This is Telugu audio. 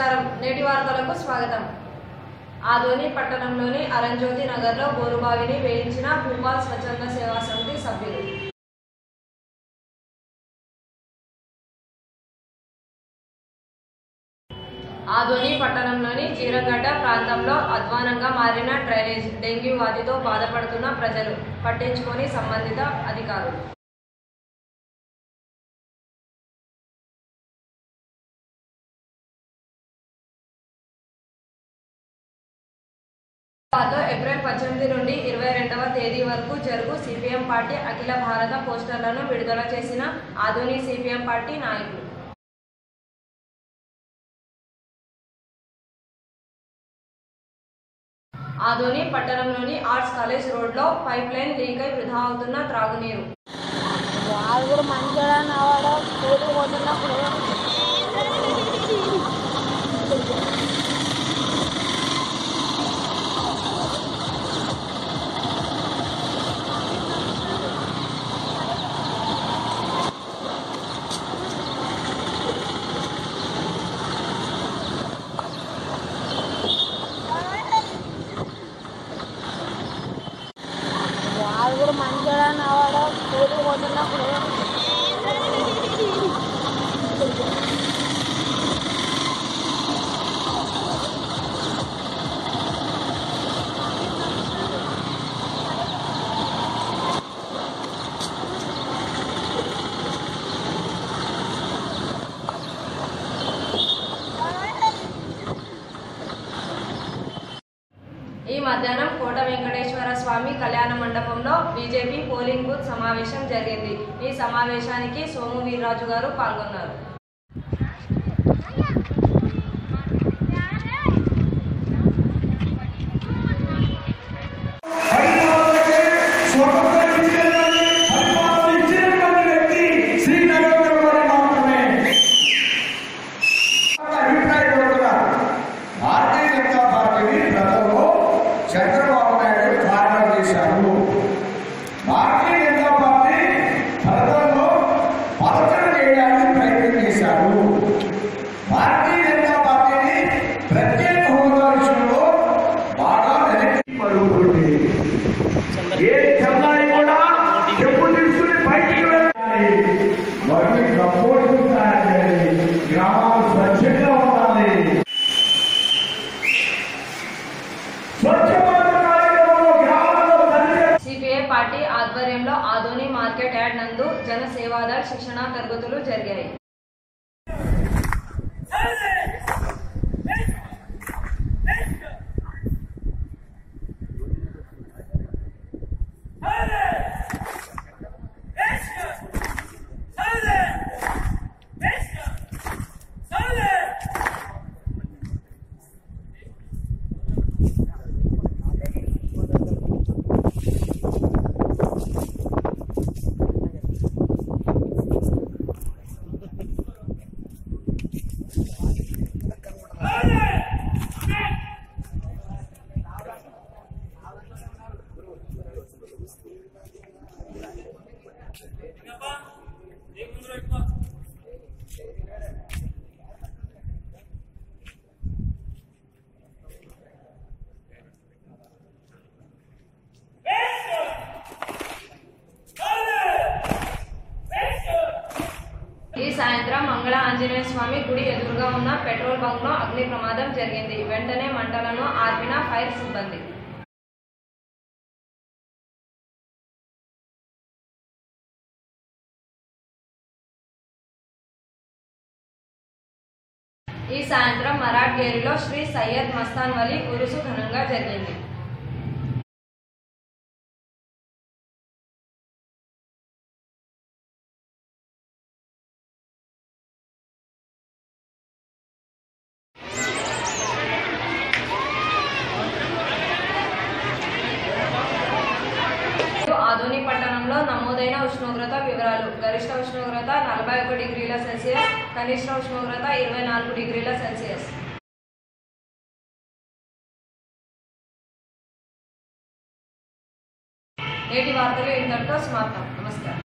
నమస్కారం నేటి వార్తలకు స్వాగతం ఆదోని పట్టణంలోని అరంజ్యోతి నగర్లో బోరుబావిని వేయించిన భూపాల్ స్వచ్ఛంద సేవా సమితి సభ్యులు ఆదోని పట్టణంలోని చీరగడ్డ ప్రాంతంలో అధ్వానంగా మారిన డ్రైనేజ్ డెంగ్యూ వ్యాధితో బాధపడుతున్న ప్రజలు పట్టించుకొని సంబంధిత అధికారులు పాతో ఏప్రిల్ పద్దెనిమిది నుండి ఇరవై రెండవ తేదీ వరకు జరుగు సిపిఎం పార్టీ అఖిల భారత పోస్టర్లను విడుదల చేసిన ఆధుని సిపిఎం పార్టీ నాయకులు ఆదోని పట్టణంలోని ఆర్ట్స్ కాలేజ్ రోడ్లో పైప్ లైన్ లీక్ అయి వృధా అవుతున్న త్రాగునీరు వాళ్ళు కూడా మంచిగా నవ్వడం స్కూల్కి పోతున్నప్పుడు వాళ్ళు కూడా మంచిగా నవ్వడం స్కూల్కి పోతున్నప్పుడు ఈ మధ్యాహ్నం కోట వెంకటేశ్వర స్వామి కళ్యాణ మండపంలో బీజేపీ పోలింగ్ బూత్ సమావేశం జరిగింది ఈ సమావేశానికి సోము వీర్రాజు గారు పాల్గొన్నారు పరిపాలనకే స్వతంత్రం ఇచ్చినటువంటి పరిపాలన ఇచ్చినటువంటి వ్యక్తి శ్రీ నరేంద్ర మోడీ మాత్రమే అభిప్రాయం కూడా భారతీయ జనతా పార్టీని గతంలో చంద్రబాబు నాయుడు కారణం చేశారు భారతీయ జనతా పార్టీ గతంలో పలకన చేయడానికి ప్రయత్నం చేశారు భారతీయ జనతా పార్టీని ప్రత్యేక హోదా విషయంలో బాగా వెనక్కి పరుగుతుంది ఏ చెన్నాయి కూడా చెప్పు తీసుకుని బయటికి వెళ్ళాలి వారిని కంపోస్ట్ తయారు చేయాలి గ్రామాలు స్వచ్ఛంగా ఉండాలి స్వచ్ఛ భారత్ కార్యక్రమంలో గ్రామాల్లో తల్లి సిపిఐ పార్టీ ఆధ్వర్యంలో ఆదోని మార్కెట్ యార్డ్ నందు జన సేవాదళ్ శిక్షణా తరగతులు జరిగాయి ఈ సాయంత్రం మంగళ ఆంజనేయ స్వామి గుడి ఎదురుగా ఉన్న పెట్రోల్ బంక్ లో అగ్ని ప్రమాదం జరిగింది వెంటనే మంటలను ఆర్పిన ఫైర్ సిబ్బంది ఈ సాయంత్రం మరాఠ్గేరిలో శ్రీ సయ్యద్ మస్తాన్ వలి ఉరుసు ఘనంగా జరిగింది ఆదోని పట్టణంలో నమోదైన ఉష్ణోగ్రత వివరాలు గరిష్ట ఉష్ణోగ్రత నలభై ఒక డిగ్రీల సెల్సియస్ కనిష్ట ఉష్ణోగ్రత ఇరవై నాలుగు డిగ్రీల సెల్సియస్ నేటి వార్తలు ఇంతటితో సమాప్తం నమస్కారం